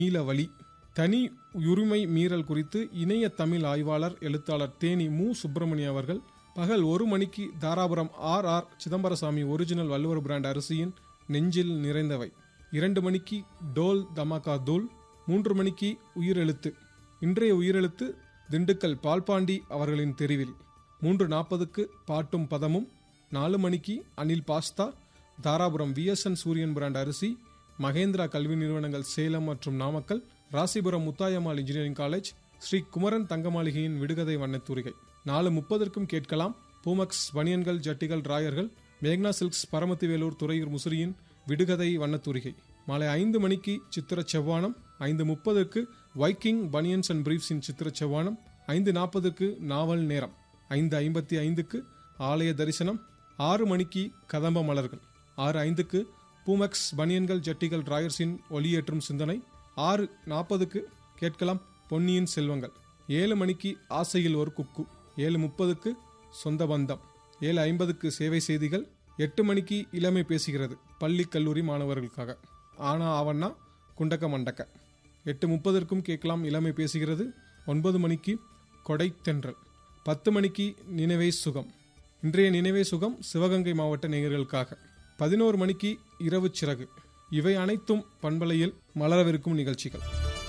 நீலவழி தனி உரிமை மீறல் குறித்து இணைய தமிழ் ஆய்வாளர் எழுத்தாளர் தேனி மு சுப்பிரமணிய அவர்கள் பகல் ஒரு மணிக்கு Dharapuram R R Chidambarasamy original Valluvar brand அரிசியின் நெஞ்சில் நிறைந்தவை இரண்டு மணிக்கு டோல் தமாகா தூள் மூன்று மணிக்கு உயிரெழுத்து இன்றைய உயிரெழுத்து திண்டுக்கல் பால்பாண்டி அவர்களின் தெரிவில் மூன்று நாற்பதுக்கு பாட்டும் பதமும் நாலு மணிக்கு Anil pasta Dharapuram VSN Suryan brand அரிசி மகேந்திரா கல்வி நிறுவனங்கள் சேலம் மற்றும் நாமக்கல் ராசிபுரம் முத்தாயம்மாள் இன்ஜினியரிங் காலேஜ் ஸ்ரீ குமரன் தங்கமாளிகையின் விடுகதை வண்ணத்தூரிகை நாலு முப்பதற்கும் கேட்கலாம் பூமக்ஸ் பனியன்கள் ஜட்டிகள் ராயர்கள் மேக்னா சில்க்ஸ் பரமத்திவேலூர் துறையூர் முசிறியின் விடுகதை வண்ணத்தூரிகை மாலை ஐந்து மணிக்கு சித்திர செவ்வானம் ஐந்து முப்பதுக்கு வைக்கிங் பனியன்ஸ் அண்ட் பிரீஃப்ஸின் சித்திர செவ்வானம் ஐந்து நாற்பதுக்கு நாவல் நேரம் ஐந்து ஐம்பத்தி ஐந்துக்கு ஆலய தரிசனம் ஆறு மணிக்கு கதம்ப மலர்கள் ஆறு ஐந்துக்கு பூமக்ஸ் பனியன்கள் ஜட்டிகள் ராயர்ஸின் ஒளியேற்றும் சிந்தனை ஆறு நாற்பதுக்கு கேட்கலாம் பொன்னியின் செல்வங்கள் ஏழு மணிக்கு ஆசையில் ஒரு குக்கு ஏழு முப்பதுக்கு சொந்த பந்தம் ஏழு ஐம்பதுக்கு சேவை செய்திகள் எட்டு மணிக்கு இளமை பேசுகிறது பள்ளி கல்லூரி மாணவர்களுக்காக ஆனா ஆவண்ணா குண்டக்க மண்டக்க எட்டு முப்பதற்கும் கேட்கலாம் இளமை பேசுகிறது ஒன்பது மணிக்கு கொடை தென்றல் பத்து மணிக்கு நினைவே சுகம் இன்றைய நினைவே சுகம் சிவகங்கை மாவட்ட நேயர்களுக்காக பதினோரு மணிக்கு இரவு சிறகு இவை அனைத்தும் பண்பலையில் மலரவிருக்கும் நிகழ்ச்சிகள்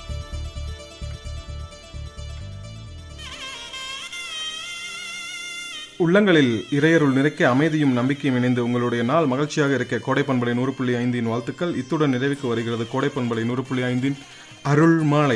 உள்ளங்களில் இறையருள் நிறைக்க அமைதியும் நம்பிக்கையும் இணைந்து உங்களுடைய நாள் மகிழ்ச்சியாக இருக்க கோடை பண்பலை நூறு புள்ளி ஐந்தின் வாழ்த்துக்கள் இத்துடன் நிறைவுக்கு வருகிறது கோடை பண்பலை நூறு புள்ளி ஐந்தின் அருள் மாலை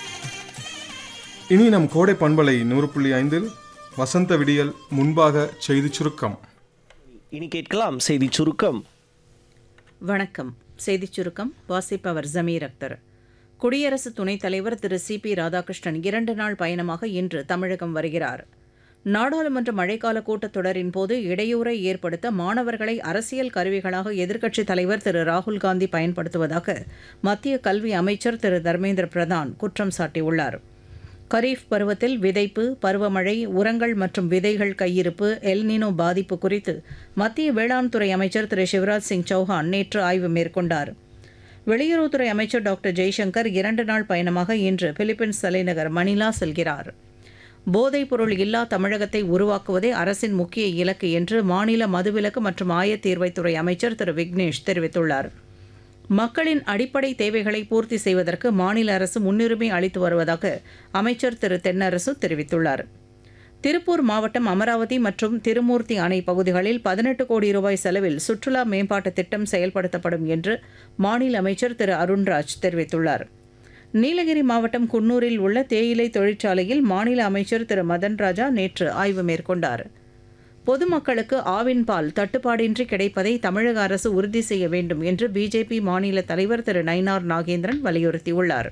இனி நம் கோடை பண்பலை நூறு புள்ளி ஐந்தில் வசந்த விடியல் முன்பாக செய்தி சுருக்கம் இனி கேட்கலாம் செய்தி சுருக்கம் வணக்கம் செய்திச் சுருக்கம் வாசிப்பவர் ஜமீர் அக்தர் குடியரசு துணைத் தலைவர் திரு சி பி ராதாகிருஷ்ணன் இரண்டு நாள் பயணமாக இன்று தமிழகம் வருகிறார் நாடாளுமன்ற மழைக்கால கூட்டத்தொடரின் போது இடையூறை ஏற்படுத்த மாணவர்களை அரசியல் கருவிகளாக எதிர்க்கட்சித் தலைவர் திரு ராகுல் காந்தி பயன்படுத்துவதாக மத்திய கல்வி அமைச்சர் திரு தர்மேந்திர பிரதான் குற்றம் சாட்டியுள்ளார் கரீஃப் பருவத்தில் விதைப்பு பருவமழை உரங்கள் மற்றும் விதைகள் கையிருப்பு எல்னினோ பாதிப்பு குறித்து மத்திய வேளாண் துறை அமைச்சர் திரு சிவராஜ் சிங் சௌஹான் நேற்று ஆய்வு மேற்கொண்டார் வெளியுறவுத்துறை அமைச்சர் டாக்டர் ஜெய்சங்கர் இரண்டு நாள் பயணமாக இன்று பிலிப்பைன்ஸ் தலைநகர் மணிலா செல்கிறார் போதைப்பொருள் இல்லா தமிழகத்தை உருவாக்குவதே அரசின் முக்கிய இலக்கு என்று மாநில மதுவிலக்கு மற்றும் ஆயத்தீர்வைத்துறை அமைச்சர் திரு விக்னேஷ் தெரிவித்துள்ளார் மக்களின் அடிப்படை தேவைகளை பூர்த்தி செய்வதற்கு மாநில அரசு முன்னுரிமை அளித்து வருவதாக அமைச்சர் திரு தென்னரசு தெரிவித்துள்ளார் திருப்பூர் மாவட்டம் அமராவதி மற்றும் திருமூர்த்தி அணை பகுதிகளில் பதினெட்டு கோடி ரூபாய் செலவில் சுற்றுலா மேம்பாட்டு திட்டம் செயல்படுத்தப்படும் என்று மாநில அமைச்சர் திரு அருண்ராஜ் தெரிவித்துள்ளார் நீலகிரி மாவட்டம் குன்னூரில் உள்ள தேயிலை தொழிற்சாலையில் மாநில அமைச்சர் திரு மதன் ராஜா நேற்று ஆய்வு மேற்கொண்டார் பொதுமக்களுக்கு ஆவின் பால் தட்டுப்பாடின்றி கிடைப்பதை தமிழக அரசு உறுதி செய்ய வேண்டும் என்று பிஜேபி மாநில தலைவர் திரு நயினார் நாகேந்திரன் வலியுறுத்தியுள்ளார்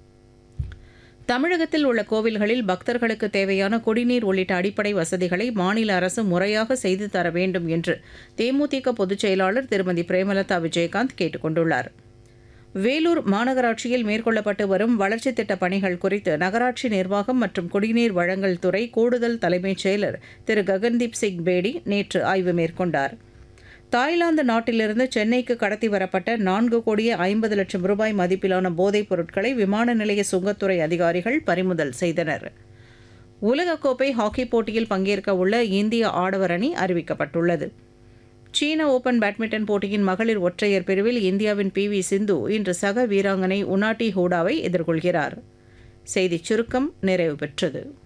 தமிழகத்தில் உள்ள கோவில்களில் பக்தர்களுக்கு தேவையான குடிநீர் உள்ளிட்ட அடிப்படை வசதிகளை மாநில அரசு முறையாக செய்து தர வேண்டும் என்று தேமுதிக பொதுச் செயலாளர் திருமதி பிரேமலதா விஜயகாந்த் கேட்டுக் கொண்டுள்ளார் வேலூர் மாநகராட்சியில் மேற்கொள்ளப்பட்டு வரும் வளர்ச்சித் திட்டப் பணிகள் குறித்து நகராட்சி நிர்வாகம் மற்றும் குடிநீர் வழங்கல் துறை கூடுதல் தலைமைச் செயலர் திரு ககன்தீப் சிங் பேடி நேற்று ஆய்வு மேற்கொண்டார் தாய்லாந்து நாட்டிலிருந்து சென்னைக்கு கடத்தி வரப்பட்ட நான்கு கோடியே ஐம்பது லட்சம் ரூபாய் மதிப்பிலான போதைப் பொருட்களை விமான நிலைய சுங்கத்துறை அதிகாரிகள் பறிமுதல் செய்தனர் உலகக்கோப்பை ஹாக்கி போட்டியில் பங்கேற்க உள்ள இந்திய ஆடவர் அணி அறிவிக்கப்பட்டுள்ளது சீன ஓபன் பேட்மிண்டன் போட்டியின் மகளிர் ஒற்றையர் பிரிவில் இந்தியாவின் பி வி சிந்து இன்று சக வீராங்கனை உனாட்டி ஹூடாவை எதிர்கொள்கிறார் செய்திச் சுருக்கம் நிறைவு பெற்றது